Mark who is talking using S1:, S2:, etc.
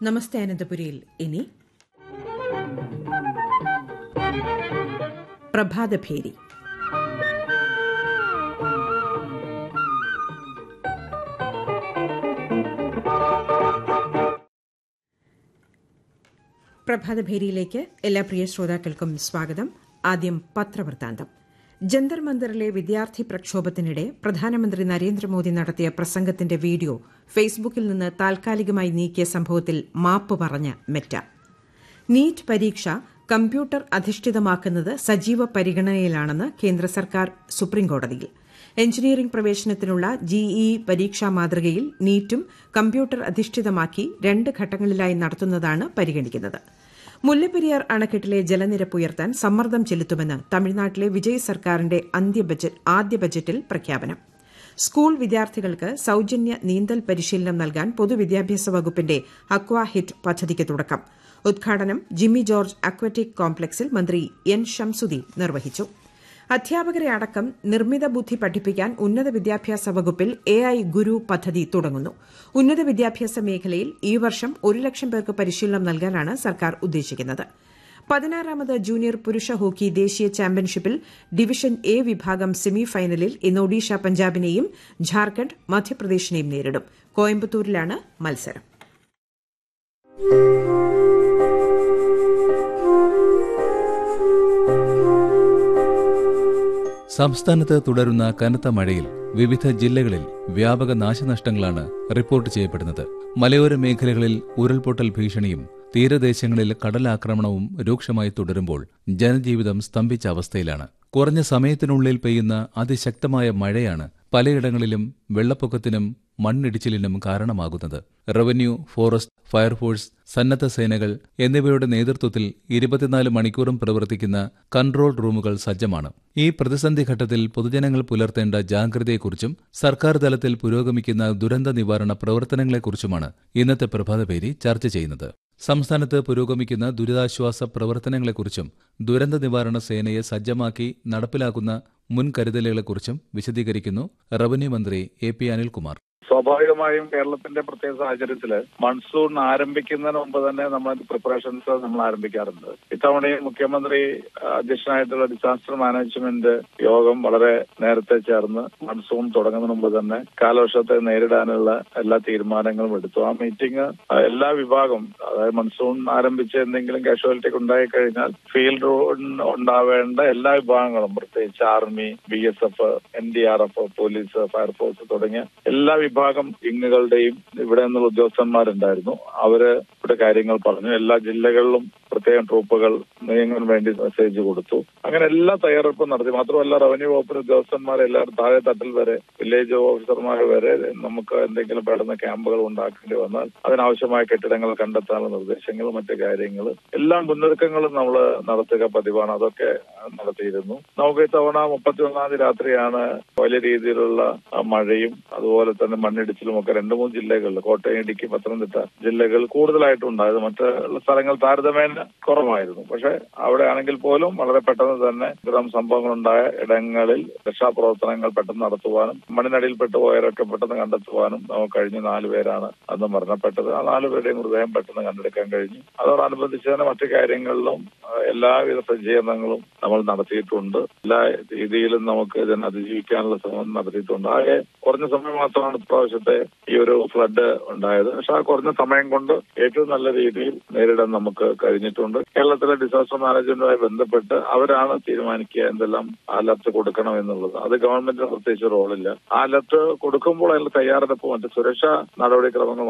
S1: നമസ്തേ അനന്തപുരിയിൽ ഇനി പ്രഭാതഭേരി പ്രഭാതഭേരിയിലേക്ക് എല്ലാ പ്രിയ ശ്രോതാക്കൾക്കും സ്വാഗതം ആദ്യം പത്രവൃത്താന്തം ജന്തർ മന്ദറിലെ വിദ്യാർത്ഥി പ്രക്ഷോഭത്തിനിടെ പ്രധാനമന്ത്രി നരേന്ദ്രമോദി നടത്തിയ പ്രസംഗത്തിന്റെ വീഡിയോ ഫേസ്ബുക്കിൽ നിന്ന് താൽക്കാലികമായി നീക്കിയ സംഭവത്തിൽ മാപ്പ് പറഞ്ഞ മെറ്റ നീറ്റ് പരീക്ഷ കമ്പ്യൂട്ടർ അധിഷ്ഠിതമാക്കുന്നത് സജീവ പരിഗണനയിലാണെന്ന് കേന്ദ്ര സർക്കാർ സുപ്രീംകോടതിയിൽ എഞ്ചിനീയറിംഗ് പ്രവേശനത്തിനുള്ള ജിഇഇ പരീക്ഷാ മാതൃകയിൽ നീറ്റും കമ്പ്യൂട്ടർ അധിഷ്ഠിതമാക്കി രണ്ട് ഘട്ടങ്ങളിലായി നടത്തുന്നതാണ് പരിഗണിക്കുന്നത് മുല്ലപ്പെരിയാർ അണക്കെട്ടിലെ ജലനിരപ്പ് ഉയർത്താൻ സമ്മർദ്ദം ചെലുത്തുമെന്ന് തമിഴ്നാട്ടിലെ വിജയ് സർക്കാരിന്റെ ആദ്യ ബജറ്റിൽ പ്രഖ്യാപനം സ്കൂൾ വിദ്യാർത്ഥികൾക്ക് സൌജന്യ നീന്തൽ പരിശീലനം നൽകാൻ പൊതുവിദ്യാഭ്യാസ വകുപ്പിന്റെ അക്വാ ഹിറ്റ് പദ്ധതിക്ക് തുടക്കം ഉദ്ഘാടനം ജിമ്മി ജോർജ് അക്വറ്റിക് കോംപ്ലക്സിൽ മന്ത്രി എൻ ഷംസുദ്ദീൻ നിർവഹിച്ചു അധ്യാപകരെ അടക്കം നിർമ്മിത ബുദ്ധി പഠിപ്പിക്കാൻ ഉന്നത വിദ്യാഭ്യാസ വകുപ്പിൽ എ ഐ ഗുരു പദ്ധതി തുടങ്ങുന്നു ഉന്നത വിദ്യാഭ്യാസ മേഖലയിൽ ഈ വർഷം ഒരു ലക്ഷം പേർക്ക് പരിശീലനം നൽകാനാണ് സർക്കാർ ഉദ്ദേശിക്കുന്നത് പതിനാറാമത് ജൂനിയർ പുരുഷ ഹോക്കി ദേശീയ ചാമ്പ്യൻഷിപ്പിൽ ഡിവിഷൻ എ വിഭാഗം സെമി ഫൈനലിൽ ഇന്ന് ഒഡീഷ പഞ്ചാബിനെയും ഝാർഖണ്ഡ് മധ്യപ്രദേശിനെയും നേരിടും കോയമ്പത്തൂരിലാണ് മത്സരം
S2: സംസ്ഥാനത്ത് തുടരുന്ന കനത്ത മഴയിൽ വിവിധ ജില്ലകളിൽ വ്യാപക നാശനഷ്ടങ്ങളാണ് റിപ്പോർട്ട് ചെയ്യപ്പെടുന്നത് മലയോര മേഖലകളിൽ ഉരുൾപൊട്ടൽ ഭീഷണിയും തീരദേശങ്ങളിൽ കടലാക്രമണവും രൂക്ഷമായി തുടരുമ്പോൾ ജനജീവിതം സ്തംഭിച്ച അവസ്ഥയിലാണ് കുറഞ്ഞ സമയത്തിനുള്ളിൽ പെയ്യുന്ന അതിശക്തമായ മഴയാണ് പലയിടങ്ങളിലും വെള്ളപ്പൊക്കത്തിനും മണ്ണിടിച്ചിലിനും കാരണമാകുന്നത് റവന്യൂ ഫോറസ്റ്റ് ഫയർഫോഴ്സ് സന്നദ്ധ സേനകൾ എന്നിവയുടെ നേതൃത്വത്തിൽ ഇരുപത്തിനാല് മണിക്കൂറും പ്രവർത്തിക്കുന്ന കൺട്രോൾ റൂമുകൾ സജ്ജമാണ് ഈ പ്രതിസന്ധി ഘട്ടത്തിൽ പൊതുജനങ്ങൾ പുലർത്തേണ്ട ജാഗ്രതയെക്കുറിച്ചും സർക്കാർ തലത്തിൽ പുരോഗമിക്കുന്ന ദുരന്ത നിവാരണ പ്രവർത്തനങ്ങളെക്കുറിച്ചുമാണ് ഇന്നത്തെ പ്രഭാതപേരി ചർച്ച ചെയ്യുന്നത് സംസ്ഥാനത്ത് പുരോഗമിക്കുന്ന ദുരിതാശ്വാസ പ്രവർത്തനങ്ങളെക്കുറിച്ചും ദുരന്ത നിവാരണ സേനയെ സജ്ജമാക്കി നടപ്പിലാക്കുന്ന മുൻകരുതലുകളെക്കുറിച്ചും വിശദീകരിക്കുന്നു റവന്യൂ മന്ത്രി എ പി അനിൽകുമാർ
S3: സ്വാഭാവികമായും കേരളത്തിന്റെ പ്രത്യേക സാഹചര്യത്തിൽ മൺസൂൺ ആരംഭിക്കുന്നതിന് മുമ്പ് തന്നെ നമ്മൾ പ്രിപ്പറേഷൻസ് നമ്മൾ ആരംഭിക്കാറുണ്ട് ഇത്തവണയും മുഖ്യമന്ത്രി അധ്യക്ഷനായിട്ടുള്ള ഡിസാസ്റ്റർ മാനേജ്മെന്റ് യോഗം വളരെ നേരത്തെ ചേർന്ന് മൺസൂൺ തുടങ്ങുന്നതിന് മുമ്പ് തന്നെ കാലവർഷത്തെ നേരിടാനുള്ള എല്ലാ തീരുമാനങ്ങളും എടുത്തു ആ മീറ്റിംഗ് എല്ലാ വിഭാഗം അതായത് മൺസൂൺ ആരംഭിച്ച് എന്തെങ്കിലും കാഷ്വാലിറ്റി ഉണ്ടായി കഴിഞ്ഞാൽ ഫീൽഡ് ഉണ്ടാവേണ്ട എല്ലാ വിഭാഗങ്ങളും പ്രത്യേകിച്ച് army B S F N D R F police fire force തുടങ്ങിയ എല്ലാ വിഭാഗം വിങ്ങുകളുടെയും ഇവിടെ നിന്നുള്ള ഉദ്യോഗസ്ഥന്മാരുണ്ടായിരുന്നു അവര് ഇവിടെ കാര്യങ്ങൾ പറഞ്ഞു എല്ലാ ജില്ലകളിലും പ്രത്യേകം ട്രൂപ്പുകൾ നീങ്ങാൻ വേണ്ടി മെസ്സേജ് കൊടുത്തു അങ്ങനെ എല്ലാ തയ്യാറെടുപ്പും നടത്തി മാത്രമല്ല റവന്യൂ വകുപ്പിന് ഉദ്യോഗസ്ഥന്മാരെ എല്ലാവരും താഴെ തട്ടിൽ വരെ വില്ലേജ് ഓഫീസർമാർ വരെ നമുക്ക് എന്തെങ്കിലും പെടുന്ന ക്യാമ്പുകൾ ഉണ്ടാക്കേണ്ടി വന്നാൽ അതിനാവശ്യമായ കെട്ടിടങ്ങൾ കണ്ടെത്താനുള്ള നിർദ്ദേശങ്ങൾ മറ്റു കാര്യങ്ങൾ എല്ലാ മുന്നൊരുക്കങ്ങളും നമ്മൾ നടത്തുക പതിവാണ് അതൊക്കെ നടത്തിയിരുന്നു നമുക്ക് ഇത്തവണ മുപ്പത്തിയൊന്നാം തീയതി രാത്രിയാണ് വലിയ രീതിയിലുള്ള മഴയും അതുപോലെ തന്നെ മണ്ണിടിച്ചിലും ഒക്കെ രണ്ട് മൂന്ന് ജില്ലകളിൽ കോട്ടയം ഇടുക്കി പത്തനംതിട്ട ജില്ലകൾ കൂടുതലായിട്ടുണ്ടായത് മറ്റുള്ള സ്ഥലങ്ങൾ താരതമ്യേന കുറവായിരുന്നു പക്ഷെ അവിടെ ആണെങ്കിൽ പോലും വളരെ പെട്ടെന്ന് തന്നെ ഇത്തരം സംഭവങ്ങളുണ്ടായ ഇടങ്ങളിൽ രക്ഷാപ്രവർത്തനങ്ങൾ പെട്ടെന്ന് നടത്തുവാനും മണ്ണിനടിയിൽപ്പെട്ടു പോയവരൊക്കെ പെട്ടെന്ന് കണ്ടെത്തുവാനും നമുക്ക് കഴിഞ്ഞ നാലുപേരാണ് അന്ന് മരണപ്പെട്ടത് ആ നാലുപേരുടെയും മൃതദേഹം പെട്ടെന്ന് കണ്ടെടുക്കാൻ കഴിഞ്ഞു അതോടനുബന്ധിച്ച് തന്നെ മറ്റു കാര്യങ്ങളിലും എല്ലാവിധ സജ്ജീകരണങ്ങളും നമ്മൾ നടത്തിയിട്ടുണ്ട് എല്ലാ രീതിയിലും നമുക്ക് ഇതിനെ അതിജീവിക്കാനുള്ള ശ്രമം നടത്തിയിട്ടുണ്ട് ആകെ കുറഞ്ഞ സമയം മാത്രമാണ് ഇപ്രാവശ്യത്തെ ഈ ഒരു ഫ്ലഡ് ഉണ്ടായത് പക്ഷെ ആ കുറഞ്ഞ സമയം കൊണ്ട് ഏറ്റവും നല്ല രീതിയിൽ നേരിടാൻ നമുക്ക് കഴിഞ്ഞിട്ടുണ്ട് കേരളത്തിലെ ഡിസാസ്റ്റർ മാനേജ്മെന്റുമായി ബന്ധപ്പെട്ട് അവരാണ് തീരുമാനിക്കുക എന്തെല്ലാം അലർട്ട് കൊടുക്കണം എന്നുള്ളത് അത് ഗവൺമെന്റിന് പ്രത്യേകിച്ച് റോളില്ല ആ അലർട്ട് കൊടുക്കുമ്പോൾ അതിന്റെ തയ്യാറെടുപ്പ് മറ്റ് സുരക്ഷാ നടപടിക്രമങ്ങൾ